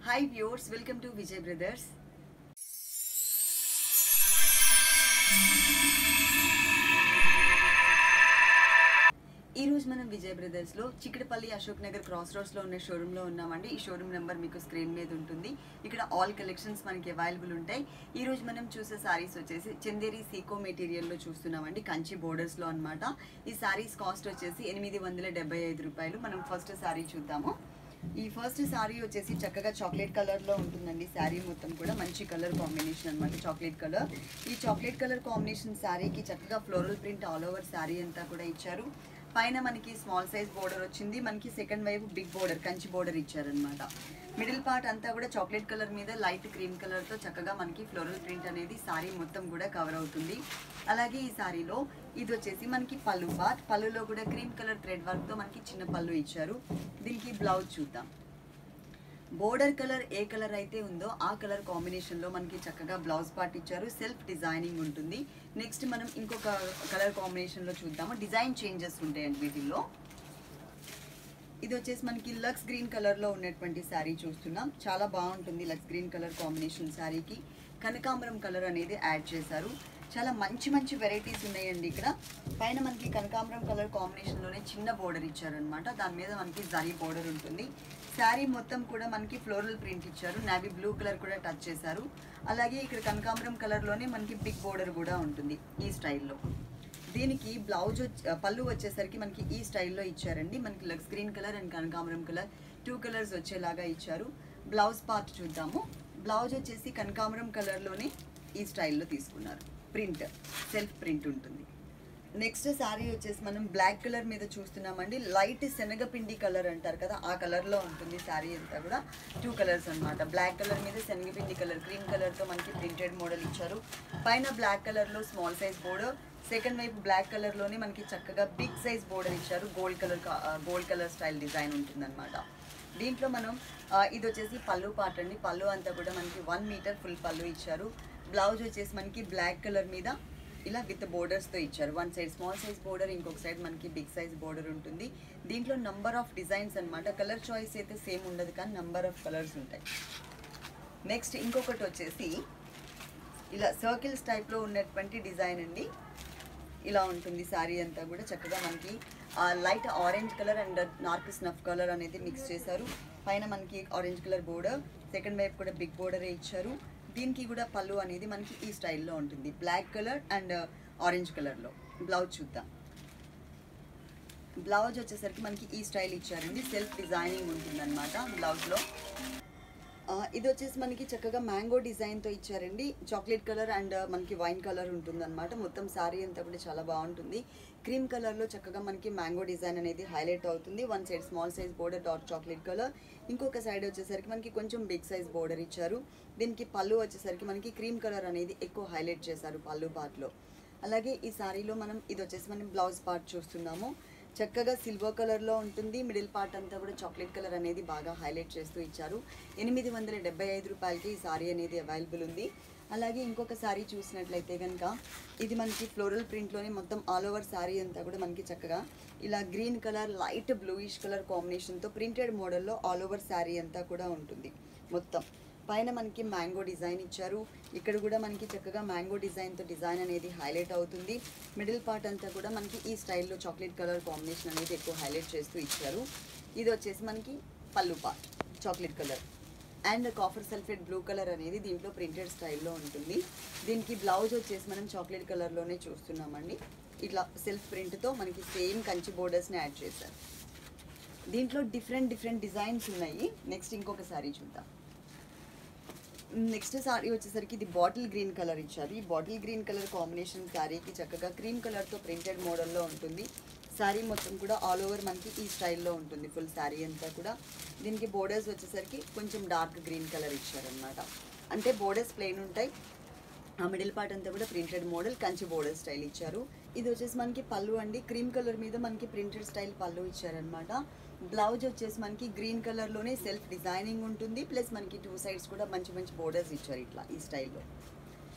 hi viewers welcome to Vijay brothers ఈ రోజు మనం విజయ్ బ్రదర్స్ లో చిక్కడపల్లి అశోక్ నగర్ క్రాస్ రోడ్స్ లో ఉన్న షోరూమ్ లో ఉన్నామండి ఈ షోరూమ్ నెంబర్ మీకు స్క్రీన్ మీద ఉంటుంది ఇక్కడ ఆల్ కలెక్షన్స్ మనకి అవైలబుల్ ఉంటాయి ఈ రోజు మనం చూసే సారీస్ వచ్చేసి చందేరి సీకో మెటీరియల్ లో చూస్తున్నామండి కంచి బోర్డర్స్ లో అన్నమాట ఈ సారీస్ కాస్ట్ వచ్చేసి ఎనిమిది వందల డెబ్బై ఐదు రూపాయలు మనం ఫస్ట్ సారీ చూద్దాము ఈ ఫస్ట్ సారీ వచ్చేసి చక్కగా చాక్లెట్ కలర్ లో ఉంటుందండి శారీ మొత్తం కూడా మంచి కలర్ కాంబినేషన్ అన్నమాట చాక్లెట్ కలర్ ఈ చాక్లెట్ కలర్ కాంబినేషన్ శారీకి చక్కగా floral print all over sari అంతా కూడా ఇచ్చారు పైన మనకి స్మాల్ సైజ్ బోర్డర్ వచ్చింది మనకి సెకండ్ వైపు బిగ్ బోర్డర్ కంచి బోర్డర్ ఇచ్చారనమాట మిడిల్ పార్ట్ అంతా కూడా చాక్లెట్ కలర్ మీద లైట్ క్రీమ్ కలర్ తో చక్కగా మనకి ఫ్లోరల్ ప్రింట్ అనేది సారీ మొత్తం కూడా కవర్ అవుతుంది అలాగే ఈ సారీలో ఇది వచ్చేసి మనకి పళ్ళు పార్ట్ పళ్ళులో కూడా క్రీమ్ కలర్ థ్రెడ్ వర్క్ తో మనకి చిన్న పళ్ళు ఇచ్చారు దీనికి బ్లౌజ్ చూద్దాం బోర్డర్ కలర్ ఏ కలర్ అయితే ఉందో ఆ కలర్ కాంబినేషన్ లో మనకి చక్కగా బ్లౌజ్ పార్ట్ ఇచ్చారు సెల్ఫ్ డిజైనింగ్ ఉంటుంది నెక్స్ట్ మనం ఇంకొక కలర్ కాంబినేషన్ లో చూద్దాము డిజైన్ చేంజెస్ ఉంటాయండి వీటిల్లో ఇది వచ్చేసి మనకి లక్స్ గ్రీన్ కలర్ లో ఉన్నటువంటి శారీ చూస్తున్నాం చాలా బాగుంటుంది లక్స్ గ్రీన్ కలర్ కాంబినేషన్ శారీకి కనకాంబరం కలర్ అనేది యాడ్ చేశారు చాలా మంచి మంచి వెరైటీస్ ఉన్నాయండి ఇక్కడ పైన మనకి కనకాంబరం కలర్ కాంబినేషన్ లోనే చిన్న బోర్డర్ ఇచ్చారనమాట దాని మీద మనకి జరీ బోర్డర్ ఉంటుంది శారీ మొత్తం కూడా మనకి ఫ్లోరల్ ప్రింట్ ఇచ్చారు నావీ బ్లూ కలర్ కూడా టచ్ చేశారు అలాగే ఇక్కడ కనకాంబరం కలర్ లోనే మనకి బిగ్ బోర్డర్ కూడా ఉంటుంది ఈ స్టైల్లో దీనికి బ్లౌజ్ వచ్చి- పళ్ళు వచ్చేసరికి మనకి ఈ స్టైల్లో ఇచ్చారండి మనకి లక్స్ గ్రీన్ కలర్ అండ్ కనకాంబరం కలర్ టూ కలర్స్ వచ్చేలాగా ఇచ్చారు బ్లౌజ్ పార్ట్ చూద్దాము బ్లౌజ్ వచ్చేసి కనకాంబరం కలర్లోనే ఈ స్టైల్లో తీసుకున్నారు ప్రింట్ సెల్ఫ్ ప్రింట్ ఉంటుంది నెక్స్ట్ శారీ వచ్చేసి మనం బ్లాక్ కలర్ మీద చూస్తున్నామండి లైట్ శనగపిండి కలర్ అంటారు కదా ఆ కలర్లో ఉంటుంది శారీ అంతా కూడా టూ కలర్స్ అన్నమాట బ్లాక్ కలర్ మీద శనగపిండి కలర్ క్రీమ్ కలర్తో మనకి ప్రింటెడ్ మోడల్ ఇచ్చారు పైన బ్లాక్ కలర్లో స్మాల్ సైజ్ బోర్డర్ సెకండ్ వైపు బ్లాక్ కలర్లోనే మనకి చక్కగా బిగ్ సైజ్ బోర్డర్ ఇచ్చారు gold colour gold colour style design ఉంటుందన్నమాట దీంట్లో మనం ఆ, ఇది వచ్చేసి పళ్ళు పార్ట్ అండి పళ్ళు అంతా కూడా మనకి వన్ మీటర్ ఫుల్ పళ్ళు ఇచ్చారు బ్లౌజ్ వచ్చేసి మనకి బ్లాక్ కలర్ మీద ఇలా విత్ బోర్డర్స్తో ఇచ్చారు one side small size border ఇంకొక సైడ్ మనకి బిగ్ సైజ్ బోర్డర్ ఉంటుంది దీంట్లో నంబర్ ఆఫ్ డిజైన్స్ అన్నమాట కలర్ చాయిస్ అయితే సేమ్ ఉండదు కానీ నంబర్ ఆఫ్ కలర్స్ ఉంటాయి నెక్స్ట్ ఇంకొకటి వచ్చేసి ఇలా సర్కిల్స్ టైప్లో ఉన్నటువంటి డిజైన్ అండి ఇలా ఉంటుంది శారీ అంతా కూడా చక్కగా మనకి లైట్ ఆరెంజ్ కలర్ అండ్ నార్క్ స్నఫ్ కలర్ అనేది మిక్స్ చేశారు పైన మనకి ఆరెంజ్ కలర్ బోర్డర్ సెకండ్ వైపు కూడా బిగ్ బోర్డరే ఇచ్చారు దీనికి కూడా పళ్ళు అనేది మనకి ఈ స్టైల్లో ఉంటుంది బ్లాక్ కలర్ అండ్ ఆరెంజ్ కలర్లో బ్లౌజ్ చూద్దాం బ్లౌజ్ వచ్చేసరికి మనకి ఈ స్టైల్ ఇచ్చారండి సెల్ఫ్ డిజైనింగ్ ఉంటుందన్నమాట బ్లౌజ్లో ఆ, ఇది వచ్చేసి మనకి చక్కగా మ్యాంగో డిజైన్తో ఇచ్చారండి చాక్లెట్ కలర్ అండ్ మనకి వైన్ కలర్ ఉంటుందన్నమాట మొత్తం శారీ అంతా కూడా చాలా బాగుంటుంది క్రీమ్ కలర్లో చక్కగా మనకి మ్యాంగో డిజైన్ అనేది హైలైట్ అవుతుంది one side small size border dark chocolate colour ఇంకొక సైడ్ వచ్చేసరికి మనకి కొంచెం బిగ్ సైజ్ బోర్డర్ ఇచ్చారు దీనికి పళ్ళు వచ్చేసరికి మనకి క్రీమ్ కలర్ అనేది ఎక్కువ హైలైట్ చేశారు పళ్ళు పార్ట్లో అలాగే ఈ శారీలో మనం ఇది వచ్చేసి మనం బ్లౌజ్ పార్ట్ చూస్తున్నాము చక్కగా సిల్వర్ కలర్లో ఉంటుంది మిడిల్ పార్ట్ అంతా కూడా చాక్లెట్ కలర్ అనేది బాగా హైలైట్ చేస్తూ ఇచ్చారు ఎనిమిది వందల డెబ్బై ఐదు రూపాయలకి ఈ సారీ అనేది అవైలబుల్ ఉంది అలాగే ఇంకొక సారీ చూసినట్లయితే కనుక ఇది మనకి ఫ్లోరల్ ప్రింట్లోనే మొత్తం ఆల్ ఓవర్ శారీ అంతా కూడా మనకి చక్కగా ఇలా green colour light bluish colour కాంబినేషన్తో ప్రింటెడ్ మోడల్లో ఆల్ ఓవర్ శారీ అంతా కూడా ఉంటుంది మొత్తం పైన మనకి మ్యాంగో డిజైన్ ఇచ్చారు ఇక్కడ కూడా మనకి చక్కగా మ్యాంగో డిజైన్తో డిజైన్ అనేది హైలైట్ అవుతుంది మిడిల్ పార్ట్ అంతా కూడా మనకి ఈ స్టైల్లో చాక్లెట్ కలర్ కాంబినేషన్ అనేది ఎక్కువ హైలైట్ చేస్తూ ఇచ్చారు ఇది వచ్చేసి మనకి పళ్ళు part chocolate colour and copper sulphate blue colour అనేది దీంట్లో ప్రింటెడ్ స్టైల్లో ఉంటుంది దీనికి బ్లౌజ్ వచ్చేసి మనం చాక్లెట్ కలర్లోనే చూస్తున్నామండి ఇట్లా సెల్ఫ్ ప్రింట్తో మనకి సేమ్ కంచి బోర్డర్స్ని యాడ్ చేశారు దీంట్లో డిఫరెంట్ డిఫరెంట్ డిజైన్స్ ఉన్నాయి నెక్స్ట్ ఇంకొక సారీ చూద్దాం నెక్స్ట్ సారీ వచ్చేసరికి ఇది బాటిల్ గ్రీన్ కలర్ ఇచ్చారు ఈ బాటిల్ గ్రీన్ కలర్ కాంబినేషన్ శారీకి చక్కగా క్రీమ్ కలర్తో ప్రింటెడ్ మోడల్లో ఉంటుంది శారీ మొత్తం కూడా ఆల్ ఓవర్ మనకి ఈ స్టైల్లో ఉంటుంది ఫుల్ శారీ అంతా కూడా దీనికి బోర్డర్స్ వచ్చేసరికి కొంచెం డార్క్ గ్రీన్ కలర్ ఇచ్చారనమాట అంటే బోర్డర్స్ ప్లెయిన్ ఉంటాయి ఆ మిడిల్ పార్ట్ అంతా కూడా printed model Kanchi border style ఇచ్చారు ఇది వచ్చేసి మనకి పళ్ళు అండి క్రీమ్ కలర్ మీద మనకి ప్రింటెడ్ స్టైల్ పళ్ళు ఇచ్చారనమాట బ్లౌజ్ వచ్చేసి మనకి గ్రీన్ కలర్లోనే సెల్ఫ్ డిజైనింగ్ ఉంటుంది ప్లస్ మనకి టూ సైడ్స్ కూడా మంచి మంచి బోర్డర్స్ ఇచ్చారు ఇట్లా ఈ స్టైల్లో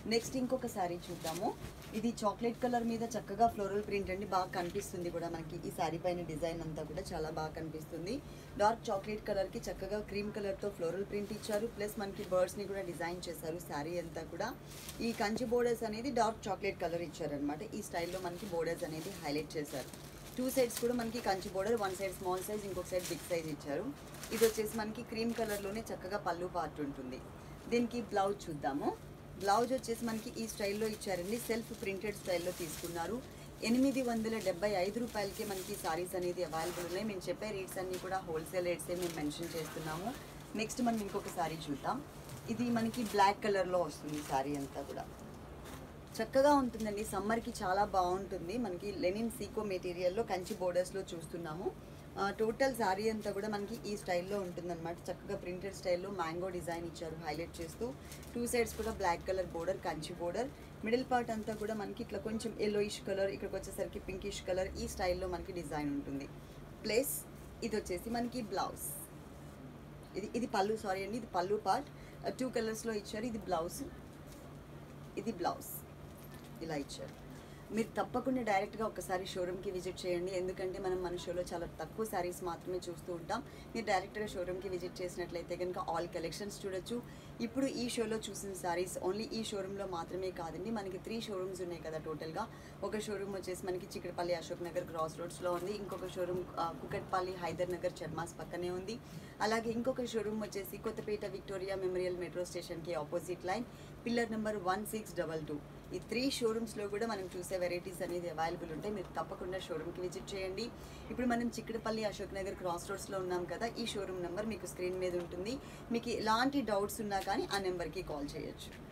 నెక్స్ట్ ఇంకొక శారీ చూద్దాము ఇది చాక్లెట్ కలర్ మీద చక్కగా ఫ్లోరల్ ప్రింట్ అండి బాగా కనిపిస్తుంది కూడా మనకి ఈ శారీ పైన డిజైన్ అంతా కూడా చాలా బాగా కనిపిస్తుంది డార్క్ చాక్లెట్ కలర్ కి చక్కగా క్రీమ్ కలర్ తో ఫ్లోరల్ ప్రింట్ ఇచ్చారు ప్లస్ మనకి బర్డ్స్ ని కూడా డిజైన్ చేశారు శారీ అంతా కూడా ఈ కంచి బోర్డర్స్ అనేది డార్క్ చాక్లెట్ కలర్ ఇచ్చారనమాట ఈ స్టైల్లో మనకి బోర్డర్స్ అనేది హైలైట్ చేశారు టూ సైడ్స్ కూడా మనకి Kanchi border one side small size ఇంకొక సైడ్ బిగ్ సైజ్ ఇచ్చారు ఇది వచ్చేసి మనకి క్రీమ్ కలర్లోనే చక్కగా పళ్ళు పార్ట్ ఉంటుంది దీనికి బ్లౌజ్ చూద్దాము బ్లౌజ్ వచ్చేసి మనకి ఈ స్టైల్లో ఇచ్చారండి సెల్ఫ్ ప్రింటెడ్ స్టైల్లో తీసుకున్నారు ఎనిమిది వందల డెబ్బై ఐదు రూపాయలకి మనకి సారీస్ అనేది అవైలబుల్ ఉన్నాయి మేము చెప్పే రేట్స్ అన్నీ కూడా హోల్సేల్ రేట్సే మేము మెన్షన్ చేస్తున్నాము నెక్స్ట్ మనం ఇంకొక సారీ చూద్దాం ఇది మనకి బ్లాక్ కలర్లో వస్తుంది సారీ అంతా కూడా చక్కగా ఉంటుందండి సమ్మర్కి చాలా బాగుంటుంది మనకి లెనిన్ సీకో మెటీరియల్లో కంచి బోర్డర్స్లో చూస్తున్నాము ఆ, టోటల్ శారీ అంతా కూడా మనకి ఈ స్టైల్లో ఉంటుందన్నమాట చక్కగా ప్రింటెడ్ స్టైల్లో మ్యాంగో డిజైన్ ఇచ్చారు హైలైట్ చేస్తూ టూ సైడ్స్ కూడా black colour border Kanchi border middle part అంతా కూడా మనకి ఇట్లా కొంచెం ఎల్లోయిష్ కలర్ ఇక్కడికి వచ్చేసరికి పింకిష్ కలర్ ఈ స్టైల్లో మనకి డిజైన్ ఉంటుంది ప్లస్ ఇది వచ్చేసి మనకి బ్లౌజ్ ఇది ఇది పళ్ళు సారీ అండి ఇది పళ్ళు పార్ట్ టూ కలర్స్లో ఇచ్చారు ఇది బ్లౌజ్ ఇది బ్లౌజ్ ఇలా ఇచ్చారు మీరు తప్పకుండా డైరెక్ట్గా ఒకసారి షోరూమ్కి విజిట్ చేయండి ఎందుకంటే మనం మన షోలో చాలా తక్కువ శారీస్ మాత్రమే చూస్తూ ఉంటాం మీరు డైరెక్ట్గా షోరూమ్కి విజిట్ చేసినట్లయితే కనుక ఆల్ కలెక్షన్స్ చూడొచ్చు ఇప్పుడు ఈ షోలో చూసిన శారీస్ ఓన్లీ ఈ షోరూంలో మాత్రమే కాదండి మనకి త్రీ షోరూమ్స్ ఉన్నాయి కదా టోటల్గా ఒక షోరూమ్ వచ్చేసి మనకి చిక్కడపల్లి అశోక్ నగర్ క్రాస్ రోడ్స్లో ఉంది ఇంకొక షోరూమ్ కుకట్పల్లి హైదర్ నగర్ చర్మాస్ పక్కనే ఉంది అలాగే ఇంకొక షోరూమ్ వచ్చేసి కొత్తపేట విక్టోరియా మెమోరియల్ మెట్రో స్టేషన్కి opposite line pillar number one six double two ఈ త్రీ షోరూమ్స్లో కూడా మనం చూసే వెరైటీస్ అనేది అవైలబుల్ ఉంటాయి మీరు తప్పకుండా షోరూమ్కి విజిట్ చేయండి ఇప్పుడు మనం చిక్కడపల్లి అశోక్ నగర్ క్రాస్ రోడ్స్లో ఉన్నాం కదా ఈ షోరూమ్ నెంబర్ మీకు స్క్రీన్ మీద ఉంటుంది మీకు ఎలాంటి డౌట్స్ ఉన్నా కానీ ఆ నెంబర్కి కాల్ చేయొచ్చు